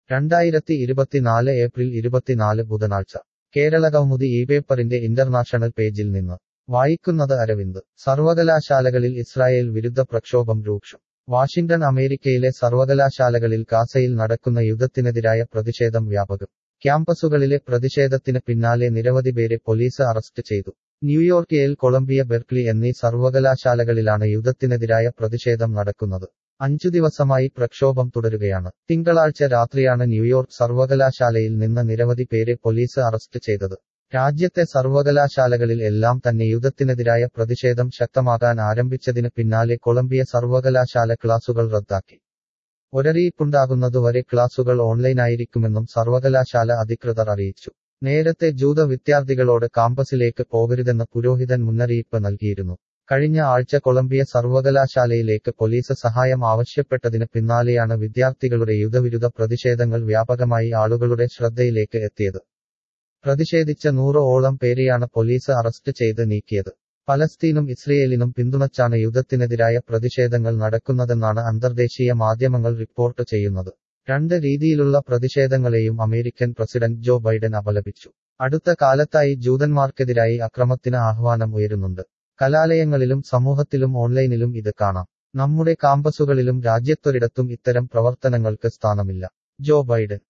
രണ്ടായിരത്തി ഇരുപത്തിനാല് ഏപ്രിൽ ഇരുപത്തിനാല് ബുധനാഴ്ച കേരള കൗമുദി ഈ പേപ്പറിന്റെ ഇന്റർനാഷണൽ പേജിൽ നിന്ന് വായിക്കുന്നത് അരവിന്ദ് സർവകലാശാലകളിൽ ഇസ്രായേൽ വിരുദ്ധ പ്രക്ഷോഭം രൂക്ഷം വാഷിംഗ്ടൺ അമേരിക്കയിലെ സർവകലാശാലകളിൽ ഗാസയിൽ നടക്കുന്ന യുദ്ധത്തിനെതിരായ പ്രതിഷേധം വ്യാപകം ക്യാമ്പസുകളിലെ പ്രതിഷേധത്തിന് പിന്നാലെ നിരവധി പേരെ പോലീസ് അറസ്റ്റ് ചെയ്തു ന്യൂയോർക്കിൽ കൊളംബിയ ബെർക്ലി എന്നീ സർവകലാശാലകളിലാണ് യുദ്ധത്തിനെതിരായ പ്രതിഷേധം നടക്കുന്നത് അഞ്ചു ദിവസമായി പ്രക്ഷോഭം തുടരുകയാണ് തിങ്കളാഴ്ച രാത്രിയാണ് ന്യൂയോർക്ക് സർവകലാശാലയിൽ നിന്ന് നിരവധി പേരെ പോലീസ് അറസ്റ്റ് ചെയ്തത് രാജ്യത്തെ സർവകലാശാലകളിൽ എല്ലാം തന്നെ യുദ്ധത്തിനെതിരായ പ്രതിഷേധം ശക്തമാകാൻ ആരംഭിച്ചതിന് പിന്നാലെ കൊളംബിയ സർവകലാശാല ക്ലാസുകൾ റദ്ദാക്കി ഒരറിയിപ്പുണ്ടാകുന്നതുവരെ ക്ലാസുകൾ ഓൺലൈനായിരിക്കുമെന്നും സർവകലാശാല അധികൃതർ അറിയിച്ചു നേരത്തെ ജൂത വിദ്യാർത്ഥികളോട് കാമ്പസിലേക്ക് പോകരുതെന്ന് പുരോഹിതൻ മുന്നറിയിപ്പ് നൽകിയിരുന്നു കഴിഞ്ഞ ആഴ്ച കൊളംബിയ സർവകലാശാലയിലേക്ക് പോലീസ് സഹായം ആവശ്യപ്പെട്ടതിന് പിന്നാലെയാണ് വിദ്യാർത്ഥികളുടെ യുദ്ധവിരുദ്ധ പ്രതിഷേധങ്ങൾ വ്യാപകമായി ആളുകളുടെ ശ്രദ്ധയിലേക്ക് എത്തിയത് പ്രതിഷേധിച്ച നൂറ് ഓളം പേരെയാണ് പോലീസ് അറസ്റ്റ് ചെയ്ത് നീക്കിയത് പലസ്തീനും ഇസ്രയേലിനും പിന്തുണച്ചാണ് യുദ്ധത്തിനെതിരായ പ്രതിഷേധങ്ങൾ നടക്കുന്നതെന്നാണ് അന്തർദേശീയ മാധ്യമങ്ങൾ റിപ്പോർട്ട് ചെയ്യുന്നത് രണ്ട് രീതിയിലുള്ള പ്രതിഷേധങ്ങളെയും അമേരിക്കൻ പ്രസിഡന്റ് ജോ ബൈഡൻ അപലപിച്ചു അടുത്ത കാലത്തായി ജൂതന്മാർക്കെതിരായി അക്രമത്തിന് ആഹ്വാനം ഉയരുന്നുണ്ട് കലാലയങ്ങളിലും സമൂഹത്തിലും ഓൺലൈനിലും ഇത് കാണാം നമ്മുടെ കാമ്പസുകളിലും രാജ്യത്തൊരിടത്തും ഇത്തരം പ്രവർത്തനങ്ങൾക്ക് സ്ഥാനമില്ല ജോ ബൈഡൻ